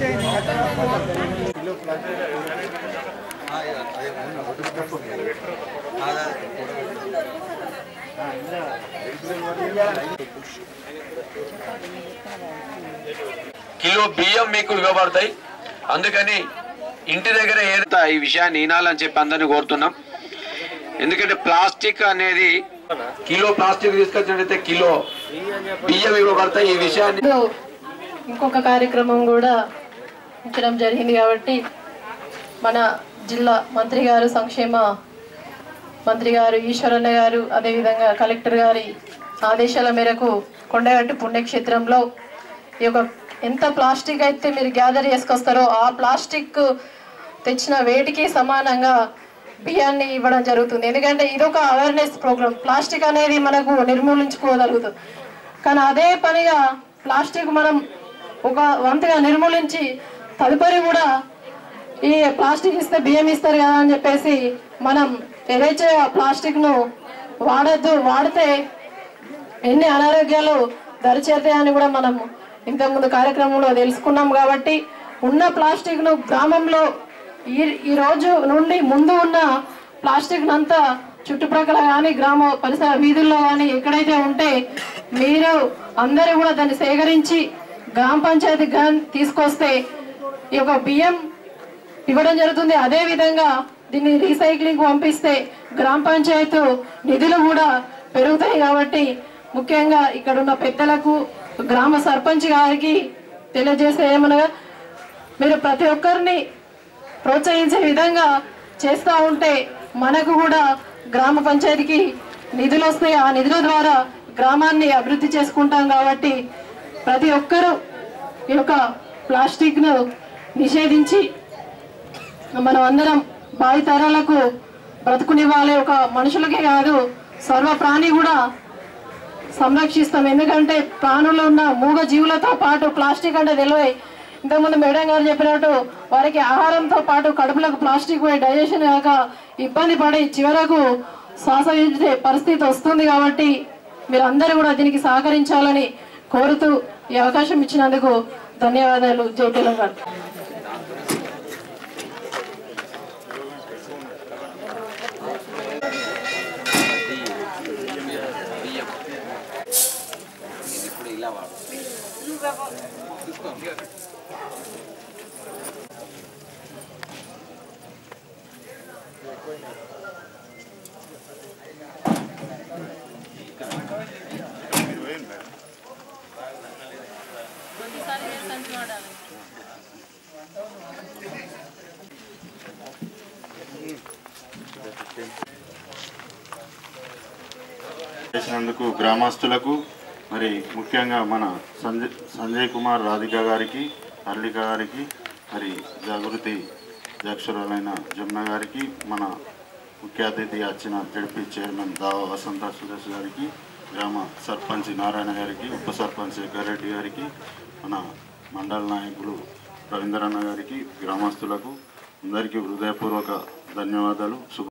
kilo బియ్యం మీకు ఇవ్వబడతాయి అందుకని ఇంటి దగ్గర ఏదైతే ఈ విషయాన్ని వినాలని చెప్పి అందరిని కోరుతున్నాం ఎందుకంటే ప్లాస్టిక్ అనేది కిలో ప్లాస్టిక్ తీసుకొచ్చినట్టయితే కిలో బియ్యం ఇవ్వబడతాయి ఈ విషయాన్ని ముందు ఇంకొక కార్యక్రమం కూడా ఉంచడం జరిగింది కాబట్టి మన జిల్లా మంత్రి గారు సంక్షేమ మంత్రి గారు ఈశ్వరన్న గారు అదేవిధంగా కలెక్టర్ గారి ఆదేశాల మేరకు కొండగట్టు పుణ్యక్షేత్రంలో ఈ యొక్క ఎంత ప్లాస్టిక్ అయితే మీరు గ్యాదర్ చేసుకొస్తారో ఆ ప్లాస్టిక్ తెచ్చిన వేటికి సమానంగా బియ్యాన్ని ఇవ్వడం జరుగుతుంది ఎందుకంటే ఇదొక అవేర్నెస్ ప్రోగ్రామ్ ప్లాస్టిక్ అనేది మనకు నిర్మూలించుకోగలుగుతుంది కానీ అదే పనిగా ప్లాస్టిక్ మనం ఒక వంతుగా నిర్మూలించి తదుపరి కూడా ఈ ప్లాస్టిక్ ఇస్తే బియ్యం ఇస్తారు కదా అని చెప్పేసి మనం ఏదైతే ఆ ప్లాస్టిక్ ను వాడద్దు వాడితే ఎన్ని అనారోగ్యాలు దరిచేతాయని కూడా మనం ఇంతకుముందు కార్యక్రమంలో తెలుసుకున్నాం కాబట్టి ఉన్న ప్లాస్టిక్ ను గ్రామంలో ఈ ఈ రోజు నుండి ముందు ఉన్న ప్లాస్టిక్ అంతా చుట్టుప్రక్కల కానీ గ్రామ పరిసర వీధుల్లో కానీ ఎక్కడైతే ఉంటే మీరు అందరూ కూడా దాన్ని సేకరించి గ్రామ పంచాయతీ గాని తీసుకొస్తే ఈ యొక్క బియ్యం ఇవ్వడం జరుగుతుంది అదే విధంగా దీన్ని రీసైక్లింగ్ పంపిస్తే గ్రామ పంచాయతీ నిధులు కూడా పెరుగుతాయి కాబట్టి ముఖ్యంగా ఇక్కడ ఉన్న పెద్దలకు గ్రామ సర్పంచ్ గారికి తెలియజేసే ఏమనగా మీరు ప్రతి ఒక్కరిని ప్రోత్సహించే విధంగా చేస్తూ ఉంటే మనకు కూడా గ్రామ పంచాయతీకి నిధులు వస్తాయి ఆ నిధుల ద్వారా గ్రామాన్ని అభివృద్ధి చేసుకుంటాం కాబట్టి ప్రతి ఒక్కరూ ఈ యొక్క ప్లాస్టిక్ను నిషేధించి మనం అందరం భావి తరాలకు బ్రతుకునివ్వాలి ఒక మనుషులకే కాదు సర్వ ప్రాణి కూడా సంరక్షిస్తాం ఎందుకంటే ప్రాణులు ఉన్న మూగ జీవులతో పాటు ప్లాస్టిక్ అంటే తెలివై ఇంతకుముందు మేడం గారు చెప్పినట్టు వారికి ఆహారంతో పాటు కడుపులకు ప్లాస్టిక్ పోయి డైజెషన్ కాక ఇబ్బంది పడి చివరకు శ్వాస విడిచే పరిస్థితి వస్తుంది కాబట్టి మీరు అందరూ కూడా దీనికి సహకరించాలని కోరుతూ ఈ అవకాశం ఇచ్చినందుకు ధన్యవాదాలు జై తెలంగాణ చేసినందుకు గ్రామస్తులకు మరి ముఖ్యంగా మన సంజయ్ సంజయ్ కుమార్ రాధిక గారికి హర్లిక గారికి మరి జాగృతి అధ్యక్షురాలైన జమున గారికి మన ముఖ్య అతిథి వచ్చిన జడ్పీ చైర్మన్ దావా వసంత సురేష్ గారికి గ్రామ సర్పంచ్ నారాయణ గారికి ఉప సర్పంచ్ శేఖర్ రెడ్డి గారికి మన మండల నాయకులు రవీంద్రన్న గారికి గ్రామస్తులకు అందరికీ హృదయపూర్వక ధన్యవాదాలు శుభ